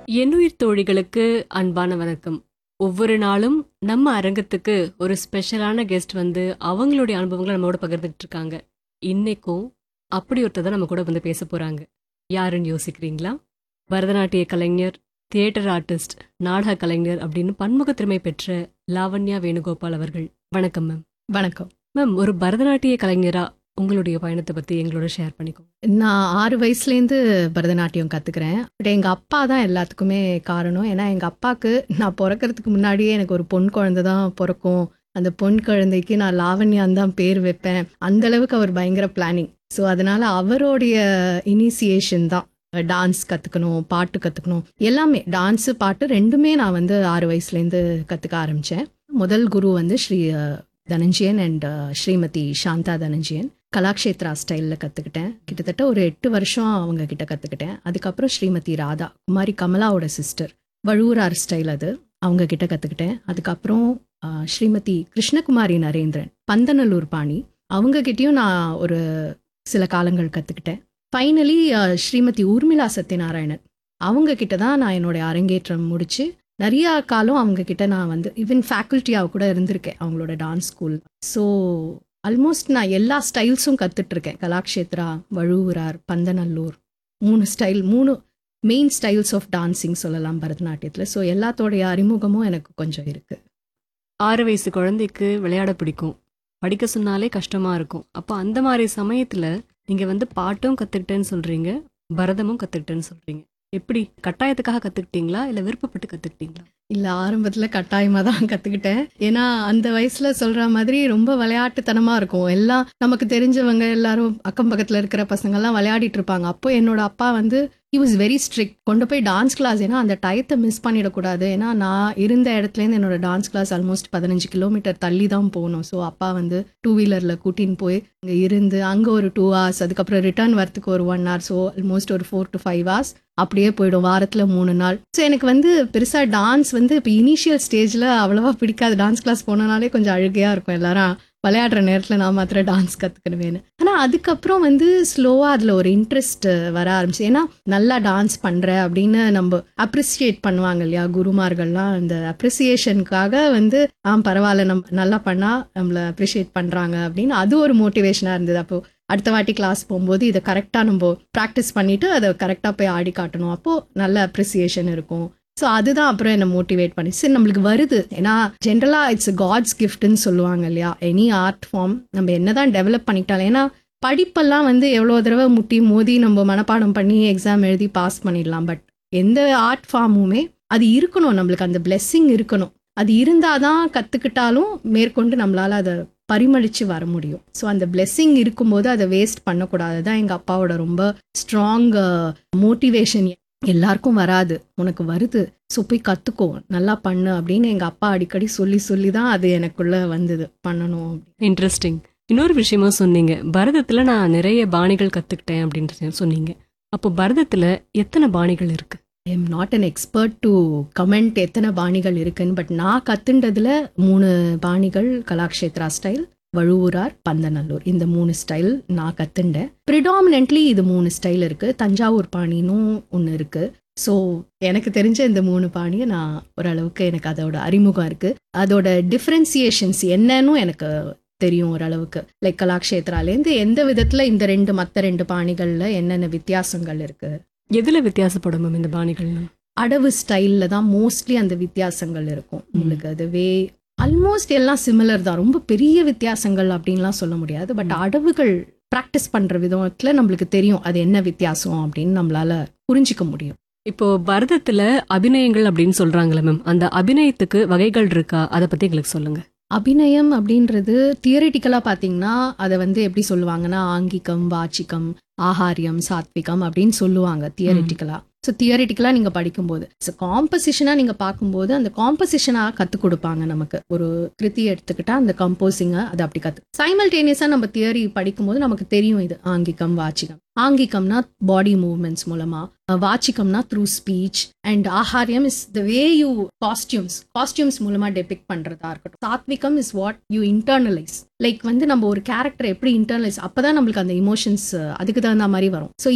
என்னுயிர் தோழிகளுக்கு அன்பான வணக்கம் ஒவ்வொரு நாளும் நம்ம அரங்கத்துக்கு ஒரு ஸ்பெஷலான கெஸ்ட் வந்து அவங்களுடைய அனுபவங்களை நம்மளோட பகிர்ந்துட்டு இருக்காங்க இன்னைக்கும் அப்படி ஒருத்தர் தான் நம்ம கூட வந்து பேச போறாங்க யாருன்னு யோசிக்கிறீங்களா பரதநாட்டிய கலைஞர் தியேட்டர் ஆர்டிஸ்ட் நாடக கலைஞர் அப்படின்னு பன்முக திறமை பெற்ற லாவண்யா வேணுகோபால் அவர்கள் வணக்கம் மேம் வணக்கம் மேம் ஒரு பரதநாட்டிய கலைஞரா உங்களுடைய பயணத்தை பத்தி எங்களோட ஷேர் பண்ணிக்கோங்க நான் ஆறு வயசுலேருந்து பரதநாட்டியம் கற்றுக்கிறேன் பட் எங்கள் அப்பா தான் எல்லாத்துக்குமே காரணம் ஏன்னா எங்கள் அப்பாவுக்கு நான் பிறக்கறதுக்கு முன்னாடியே எனக்கு ஒரு பொன் குழந்தை தான் பிறக்கும் அந்த பொன் குழந்தைக்கு நான் லாவண்யான் தான் பேர் வைப்பேன் அந்த அளவுக்கு அவர் பயங்கர பிளானிங் ஸோ அதனால அவருடைய இனிஷியேஷன் தான் டான்ஸ் கற்றுக்கணும் பாட்டு கற்றுக்கணும் எல்லாமே டான்ஸு பாட்டு ரெண்டுமே நான் வந்து ஆறு வயசுலேருந்து கற்றுக்க ஆரம்பித்தேன் முதல் குரு வந்து ஸ்ரீ அஹ், தனஞ்சயன் அண்ட் ஸ்ரீமதி சாந்தா தனஞ்சயன் கலாக்ஷேத்ரா ஸ்டைலில் கற்றுக்கிட்டேன் கிட்டத்தட்ட ஒரு எட்டு வருஷம் அவங்க கிட்ட கற்றுக்கிட்டேன் அதுக்கப்புறம் ஸ்ரீமதி ராதா குமாரி கமலாவோட சிஸ்டர் வழுவூரார் ஸ்டைல் அது அவங்க கிட்ட கற்றுக்கிட்டேன் அதுக்கப்புறம் ஆ, ஸ்ரீமதி கிருஷ்ணகுமாரி நரேந்திரன் பந்தநல்லூர் பாணி அவங்க கிட்டயும் நான் ஒரு சில காலங்கள் கற்றுக்கிட்டேன் ஃபைனலி ஸ்ரீமதி ஊர்மிளா சத்யநாராயணன் அவங்க கிட்ட தான் நான் என்னுடைய அரங்கேற்றம் முடிச்சு நிறைய காலம் அவங்க கிட்ட நான் வந்து ஈவன் ஃபேக்கல்ட்டியாக கூட இருந்திருக்கேன் அவங்களோட டான்ஸ் ஸ்கூல் ஸோ ஆல்மோஸ்ட் நான் எல்லா ஸ்டைல்ஸும் கத்துட்டு இருக்கேன் கலாக்ஷேத்ரா வழுவூரார் பந்தநல்லூர் மூணு ஸ்டைல் மூணு மெயின் ஸ்டைல்ஸ் ஆஃப் டான்சிங் சொல்லலாம் பரதநாட்டியத்தில் ஸோ எல்லாத்தோடைய அறிமுகமும் எனக்கு கொஞ்சம் இருக்கு ஆறு வயசு குழந்தைக்கு விளையாட பிடிக்கும் படிக்க சொன்னாலே கஷ்டமா இருக்கும் அப்போ அந்த மாதிரி சமயத்துல நீங்க வந்து பாட்டும் கத்துக்கிட்டேன்னு சொல்றீங்க பரதமும் கத்துக்கிட்டேன்னு சொல்றீங்க எப்படி கட்டாயத்துக்காக கத்துக்கிட்டீங்களா இல்ல விருப்பப்பட்டு கத்துக்கிட்டீங்களா இல்லை ஆரம்பத்தில் கட்டாயமாக தான் கற்றுக்கிட்டேன் ஏன்னா அந்த வயசில் சொல்கிற மாதிரி ரொம்ப விளையாட்டுத்தனமாக இருக்கும் எல்லாம் நமக்கு தெரிஞ்சவங்க எல்லாரும் அக்கம் பக்கத்தில் இருக்கிற பசங்கள்லாம் விளையாடிட்டு இருப்பாங்க அப்போ என்னோட அப்பா வந்து ஹி வாஸ் வெரி ஸ்ட்ரிக்ட் கொண்டு போய் டான்ஸ் கிளாஸ் ஏன்னா அந்த டயத்தை மிஸ் பண்ணிடக்கூடாது ஏன்னா நான் இருந்த இடத்துலேருந்து என்னோட டான்ஸ் கிளாஸ் ஆல்மோஸ்ட் பதினஞ்சு கிலோமீட்டர் தள்ளி தான் போகணும் ஸோ அப்பா வந்து டூ வீலரில் கூட்டின்னு போய் அங்கே இருந்து அங்கே ஒரு டூ ஹவர்ஸ் அதுக்கப்புறம் ரிட்டர்ன் வரத்துக்கு ஒரு ஒன் ஹவர் ஸோ ஆல்மோஸ்ட் ஒரு ஃபோர் டு ஃபைவ் ஹவர்ஸ் அப்படியே போயிடும் வாரத்தில் மூணு நாள் ஸோ எனக்கு வந்து பெருசாக டான்ஸ் வந்து இப்போ இனிஷியல் ஸ்டேஜில் அவ்வளோவா பிடிக்காது டான்ஸ் கிளாஸ் போனனாலே கொஞ்சம் அழுகையாக இருக்கும் எல்லாரும் விளையாடுற நேரத்தில் நான் மாத்திரம் டான்ஸ் கற்றுக்கணுவேன்னு ஆனால் அதுக்கப்புறம் வந்து ஸ்லோவாக அதில் ஒரு இன்ட்ரெஸ்ட் வர ஆரம்பிச்சு ஏன்னா நல்லா டான்ஸ் பண்ணுற அப்படின்னு நம்ம அப்ரிசியேட் பண்ணுவாங்க இல்லையா குருமார்கள்லாம் அந்த அப்ரிசியேஷனுக்காக வந்து ஆ பரவாயில்ல நம்ம நல்லா பண்ணால் நம்மளை அப்ரிஷியேட் பண்ணுறாங்க அப்படின்னு அது ஒரு மோட்டிவேஷனாக இருந்தது அப்போ அடுத்த வாட்டி கிளாஸ் போகும்போது இதை கரெக்டாக நம்ம ப்ராக்டிஸ் பண்ணிட்டு அதை கரெக்டாக போய் ஆடி காட்டணும் அப்போது நல்ல அப்ரிசியேஷன் இருக்கும் ஸோ அதுதான் அப்புறம் என்னை மோட்டிவேட் பண்ணி சரி நம்மளுக்கு வருது ஏன்னா ஜென்ரலாக இட்ஸ் காட்ஸ் கிஃப்ட்னு சொல்லுவாங்க இல்லையா எனி ஆர்ட் ஃபார்ம் நம்ம என்னதான் டெவலப் பண்ணிக்கிட்டாலும் ஏன்னா படிப்பெல்லாம் வந்து எவ்வளோ தடவை முட்டி மோதி நம்ம மனப்பாடம் பண்ணி எக்ஸாம் எழுதி பாஸ் பண்ணிடலாம் பட் எந்த ஆர்ட் ஃபார்முமே அது இருக்கணும் நம்மளுக்கு அந்த blessing இருக்கணும் அது இருந்தால் தான் கற்றுக்கிட்டாலும் மேற்கொண்டு நம்மளால் அதை பரிமளித்து வர முடியும் ஸோ அந்த blessing இருக்கும்போது அதை வேஸ்ட் பண்ணக்கூடாது தான் எங்கள் அப்பாவோட ரொம்ப ஸ்ட்ராங் மோட்டிவேஷன் எல்லாருக்கும் வராது உனக்கு வருது ஸோ போய் கற்றுக்கோ நல்லா பண்ணு அப்படின்னு எங்கள் அப்பா அடிக்கடி சொல்லி சொல்லி தான் அது எனக்குள்ள வந்தது பண்ணணும் அப்படின்னு. இன்ட்ரெஸ்டிங் இன்னொரு விஷயமும் சொன்னீங்க பரதத்துல நான் நிறைய பாணிகள் கத்துக்கிட்டேன் அப்படின்றது சொன்னீங்க அப்போ பரதத்துல எத்தனை பாணிகள் இருக்கு I am not an expert to comment எத்தனை பாணிகள் இருக்குன்னு பட் நான் கத்துண்டதுல மூணு பாணிகள் கலாக்ஷேத்ரா ஸ்டைல் வழுவூரார் பந்தநல்லூர் இந்த மூணு ஸ்டைல் நான் கத்துண்டேன் ப்ரிடாமினென்ட்லி இது மூணு ஸ்டைல் இருக்கு தஞ்சாவூர் பாணினும் ஒன்று இருக்கு ஸோ எனக்கு தெரிஞ்ச இந்த மூணு பாணியை நான் ஓரளவுக்கு எனக்கு அதோட அறிமுகம் இருக்கு அதோட டிஃப்ரென்சியேஷன்ஸ் என்னன்னு எனக்கு தெரியும் ஓரளவுக்கு லைக் கலாக்ஷேத்ராலேருந்து எந்த விதத்தில் இந்த ரெண்டு மற்ற ரெண்டு பாணிகளில் என்னென்ன வித்தியாசங்கள் இருக்கு எதுல வித்தியாசப்படும் மேம் இந்த பாணிகள்னு அடவு ஸ்டைலில் தான் மோஸ்ட்லி அந்த வித்தியாசங்கள் இருக்கும் உங்களுக்கு அதுவே ஆல்மோஸ்ட் எல்லாம் சிமிலர் தான் ரொம்ப பெரிய வித்தியாசங்கள் அப்படின்லாம் சொல்ல முடியாது பட் ம். அடவுகள் ப்ராக்டிஸ் பண்ணுற விதத்தில் நம்மளுக்கு தெரியும் அது என்ன வித்தியாசம் அப்படின்னு நம்மளால புரிஞ்சிக்க முடியும் இப்போ பரதத்துல அபிநயங்கள் அப்படின்னு சொல்றாங்களே மேம் அந்த அபிநயத்துக்கு வகைகள் இருக்கா அதை பத்தி எங்களுக்கு சொல்லுங்க அபிநயம் அப்படின்றது தியரிட்டிக்கலாக பார்த்தீங்கன்னா அதை வந்து எப்படி சொல்லுவாங்கன்னா ஆங்கிகம் வாச்சிகம் ஆகாரியம் சாத்விகம் அப்படின்னு சொல்லுவாங்க தியரிட்டிக்கலாக ஸோ தியரிட்டிக்கலாக நீங்கள் படிக்கும்போது ஸோ காம்பசிஷனாக நீங்கள் பார்க்கும்போது அந்த காம்பசிஷனாக கற்றுக் கொடுப்பாங்க நமக்கு ஒரு கிருதி எடுத்துக்கிட்டா அந்த கம்போசிங்கை அதை அப்படி கற்று சைமல்டேனியஸாக நம்ம தியரி படிக்கும்போது நமக்கு தெரியும் இது ஆங்கிகம் வாச்சிகம் ஆங்கிகம்னா பாடி மூவ்மெண்ட்ஸ் மூலமா அஹ் வாச்சிக்கம்னா த்ரூ ஸ்பீச் அண்ட் ஆஹாரியம் is the way you costumes costumes மூலமா டெபிக் பண்றதா இருக்கட்டும் சாத்விகம் is what you internalise like வந்து நம்ம ஒரு கேரக்டர் எப்படி இன்டர்னலைஸ் அப்பதான் நம்மளுக்கு அந்த இமோஷன்ஸ் அதுக்கு தகுந்த மாதிரி வரும் ஸோ